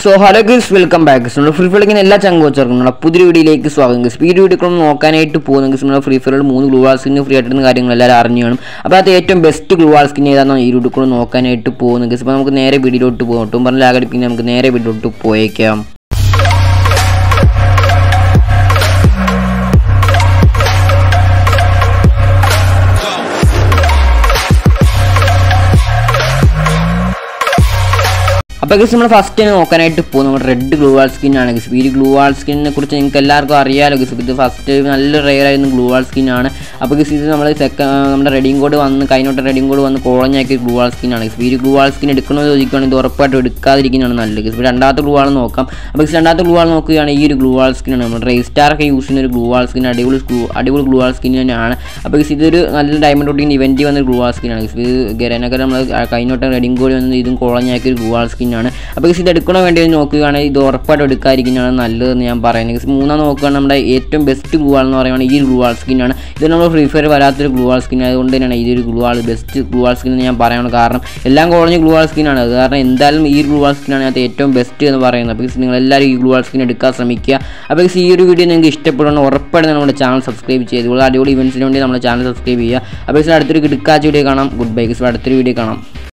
so hello guys welcome back നമ്മുടെ free ഫയറിങ്ങനെ എല്ലാ ചങ്കുവച്ചവർക്കും നമ്മുടെ പുതിയ വീഡിയോയിലേക്ക് സ്വാഗതം ഗൈസ് ഈ വീഡിയോക്കളും നോക്കാനായിട്ട് പോകുന്ന ഗൈസ് നമ്മുടെ ഫ്രീ ഫയറിൽ മൂന്ന് ഗ്ലൂ വാൾ സ്കിന് ഫ്രീ ആയിട്ടുള്ള കാര്യങ്ങൾ എല്ലാവരും അറിഞ്ഞു കാണും അപ്പോൾ അത് ഏറ്റവും ബെസ്റ്റ് ഗ്ലൂ വാൾ സ്കിൻ ഏതാണെന്ന് ഈ വീഡിയോക്കളും നോക്കാനായിട്ട് പോകുന്നത് ഗൈസ് അപ്പോൾ നമുക്ക് നേരെ വീഡിയോട്ട് പോകാം ഒട്ടും പറഞ്ഞ ലാഗടിപ്പിക്കുന്ന നമുക്ക് നേരെ വീഡിയോട്ട് പോയേക്കാം അപ്പോൾ ഗസ് നമ്മൾ ഫസ്റ്റ് തന്നെ നോക്കാനായിട്ട് പോകും നമ്മുടെ റെഡ് ഗ്ലൂ വാൾ സ്കിൻ ആണ് ഗസ് ഈ ഗ്ലൂ വാൾ സ്കിന്നിനെ കുറിച്ച് നിങ്ങൾക്ക് എല്ലാവർക്കും അറിയാലോ ഗസ് ഇത് ഫസ്റ്റ് നല്ല റെയർ ആയിരുന്നു ഗ്ലൂ വാൾ സ്കിൻ ആണ് അപ്പോൾ ഗസ് ഇത് നമ്മൾ സെക്ക നമ്മുടെ റെഡിയും കോഡ് വന്ന് കഴിഞ്ഞോട്ട് റെഡിയും കോഡ് വന്ന് കുഴഞ്ഞാക്കിയ ഗ്ലൂ വാൾ സ്കിൻ ആണ് ഗസ് ഈ ഗ്ലൂ വാൾ സ്കിൻ എടുക്കണമെന്ന് ചോദിക്കുകയാണെങ്കിൽ ഇത് ഉറപ്പായിട്ടും എടുക്കാതിരിക്കുന്നതാണ് നല്ലത് ഗസ് രണ്ടാമത്തെ ഗ്ലൂ വാൾ നോക്കാം അപ്പോൾ ഗസ് രണ്ടാമത്തെ ഗ്ലൂ വാൾ നോക്കുകയാണെങ്കിൽ ഈ ഒരു ഗ്ലൂ വാൾ സ്കിൻ ആണ് നമ്മൾ റേസ്റ്റാർ ഒക്കെ യൂസ് ചെയ്യുന്ന ഒരു ഗ്ലൂ വാൾ സ്കിൻ അടിപൊളി ഗ്ലൂ അടിപൊളി ഗ്ലൂ വാൾ സ്കിൻ തന്നെയാണ് അപ്പോൾ ഗസ് ഇതൊരു നല്ല ഡയമണ്ട് റൂട്ടീൻ ഇവൻറ്റ് വന്ന ഗ്ലൂ വാൾ സ്കിൻ ആണ് ഗസ് ഇത് ഗരനൊക്കെ നമ്മൾ കഴിഞ്ഞോട്ട് റെഡിയും കോഡ് വന്ന് ഇതും കുഴഞ്ഞാക്കിയ ഒരു ഗ്ലൂ വാൾ സ്കിൻ ആണ് അപ്പോൾ ഗസ് ഇത് എടുക്കണോ വേണ്ടി നോക്കുകയാണെങ്കിൽ ഇത് ഉറപ്പായിട്ട് എടുക്കാതിരിക്കുന്നതാണ് നല്ലതെന്ന് ഞാൻ പറയുന്നത് ഗസ് മൂന്നാം നോക്കുകയാണെങ്കിൽ നമ്മുടെ ഏറ്റവും ബെസ്റ്റ് ഗ്ലൂ വാൾ എന്ന് പറയുന്നത് ഈ ഗ്ലൂ വാൾ സ്കിൻ ആണ് ഇത് നമ്മൾ ഫ്രീ ഫയർ വരാത്തൊരു ഗ്ലൂ വാൾ സ്കിൻ ആയതുകൊണ്ട് തന്നെയാണ് ഈ ഒരു glue wall best glue wall skin എന്ന് ഞാൻ പറയുന്നത് കാരണം എല്ലാം കുറഞ്ഞ ഗ്ലൂ വാൾ സ്കിൻ ആണ് അത് കാരണം എന്തായാലും ഈ ഗ്ലൂ വാൾ സ്കിൻ ആണ് അത് ഏറ്റവും ബെസ്റ്റ് എന്ന് പറയുന്നത് അപ്പോൾ നിങ്ങൾ എല്ലാവരും ഈ ഗ്ലൂ വാൾ സ്കിൻ എടുക്കാൻ ശ്രമിക്കുക അപ്പോൾ ഈ ഒരു വീഡിയോ നിങ്ങൾക്ക് ഇഷ്ടപ്പെടുന്ന ഉറപ്പായിട്ട് നമ്മുടെ ചാനൽ സബ്സ്ക്രൈബ് ചെയ്ത് അടിപൊളി ഇവൻസിന് വേണ്ടി നമ്മുടെ ചാനൽ സബ്സ്ക്രൈബ് ചെയ്യുക അപ്പോൾ അടുത്തൊരു കിടക്കാച്ച വീഡിയോ കാണാം ഗുഡ് ബൈ അടുത്തൊരു വീഡിയോ കാണാം